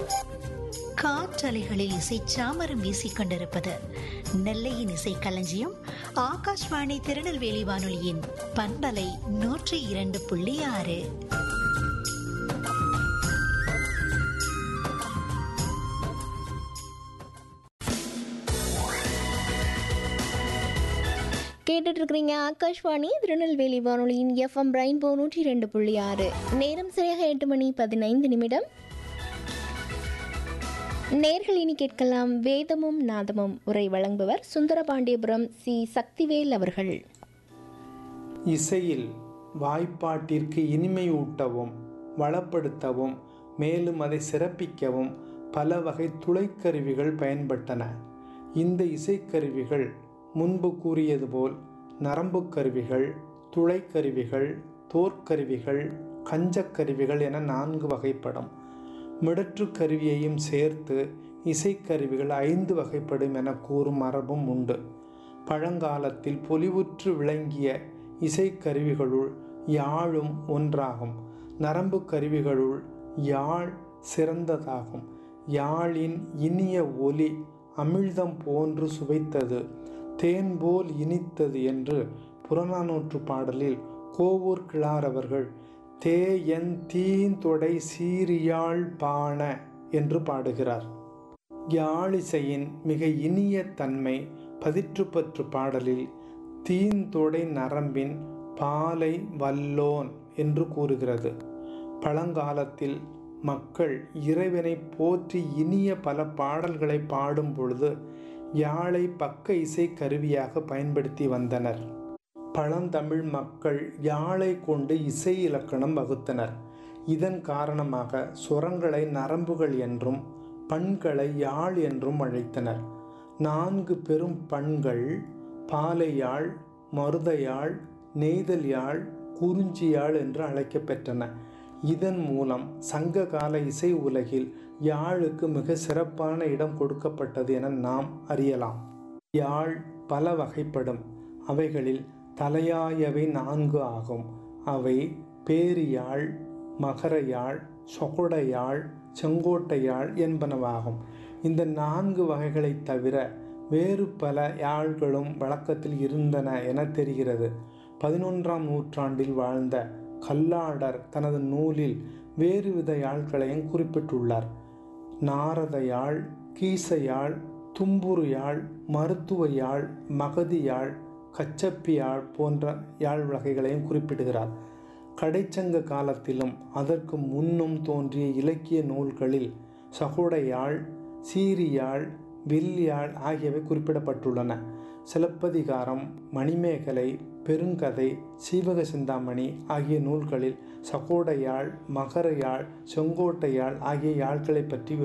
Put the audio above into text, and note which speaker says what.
Speaker 1: காற்றலைகளில் இசை சாமரம் வீசிக் கொண்டிருப்பது நெல்லையின் இசை களஞ்சியம் ஆகாஷ்வாணி திருநெல்வேலி வானொலியின் பண்பலை நூற்றி இரண்டு புள்ளி ஆறு
Speaker 2: கேட்டுட்டு இருக்கிறீங்க ஆகாஷ்வாணி திருநெல்வேலி வானொலியின் எஃப்எம் ரெயின்போ நூற்றி ரெண்டு புள்ளி ஆறு நேரம் சரியாக எட்டு மணி பதினைந்து நிமிடம் நேர்கள் இனி கேட்கலாம் வேதமும் நாதமும் உரை வழங்குபவர் சுந்தரபாண்டியபுரம் சி சக்திவேல் அவர்கள்
Speaker 3: இசையில் வாய்ப்பாட்டிற்கு இனிமையூட்டவும் வளப்படுத்தவும் மேலும் அதை சிறப்பிக்கவும் பல வகை துளைக்கருவிகள் பயன்பட்டன இந்த இசைக்கருவிகள் முன்பு கூறியது போல் நரம்புக் கருவிகள் துளைக்கருவிகள் தோற்கருவிகள் கஞ்சக்கருவிகள் என நான்கு வகைப்படும் மிடற்று கருவியையும் சேர்த்து இசைக்கருவிகள் ஐந்து வகைப்படும் என கூறும் மரபும் உண்டு பழங்காலத்தில் பொலிவுற்று விளங்கிய இசைக்கருவிகளுள் யாழும் ஒன்றாகும் நரம்பு கருவிகளுள் யாழ் சிறந்ததாகும் யாழின் இனிய ஒலி அமிழ்தம் போன்று சுவைத்தது தேன் போல் இனித்தது என்று புறநானூற்று பாடலில் கோவூர் கிழார் அவர்கள் தேயன் தீந்தொடை சீரியாழ் பாண என்று பாடுகிறார் யாழிசையின் மிக இனிய தன்மை பதிற்றுப்பற்று பாடலில் தீந்தொடை நரம்பின் பாலை வல்லோன் என்று கூறுகிறது பழங்காலத்தில் மக்கள் இறைவனை போற்றி இனிய பல பாடல்களை பாடும் பொழுது யாழை பக்க இசை கருவியாக பயன்படுத்தி வந்தனர் பழந்தமிழ் மக்கள் யாழை கொண்டு இசை இலக்கணம் வகுத்தனர் இதன் காரணமாக சுரங்களை நரம்புகள் என்றும் பண்களை யாழ் என்றும் அழைத்தனர் நான்கு பெரும் பண்கள் பாலையாழ் மருதையாழ் நெய்தல் யாழ் குறிஞ்சியாழ் என்று அழைக்கப்பெற்றன இதன் மூலம் சங்க கால இசை உலகில் யாழுக்கு மிக சிறப்பான இடம் கொடுக்கப்பட்டது என நாம் அறியலாம் யாழ் பல வகைப்படும் அவைகளில் தலையாயவை நான்கு ஆகும் அவை பேரியாழ் மகரயாழ் சொகடையாழ் செங்கோட்டையாழ் என்பனவாகும் இந்த நான்கு வகைகளைத் தவிர வேறு பல யாழ்களும் வழக்கத்தில் இருந்தன என தெரிகிறது பதினொன்றாம் நூற்றாண்டில் வாழ்ந்த கல்லாடர் தனது நூலில் வேறுவித யாழ்களையும் குறிப்பிட்டுள்ளார் நாரத யாழ் கீசையாழ் தும்புரு யாழ் மருத்துவ யாழ் மகதி யாழ் கச்சப்பி யாழ் போன்ற யாழ் வகைகளையும் குறிப்பிடுகிறார் கடைச்சங்க காலத்திலும் அதற்கு முன்னும் தோன்றிய இலக்கிய நூல்களில் சகுடையாழ் சீரியாழ் வில்யாழ் ஆகியவை குறிப்பிடப்பட்டுள்ளன சிலப்பதிகாரம் மணிமேகலை பெருங்கதை சீவக சிந்தாமணி ஆகிய நூல்களில் சகோடையாழ் மகரயாழ் செங்கோட்டையாழ் ஆகிய யாழ்களை பற்றி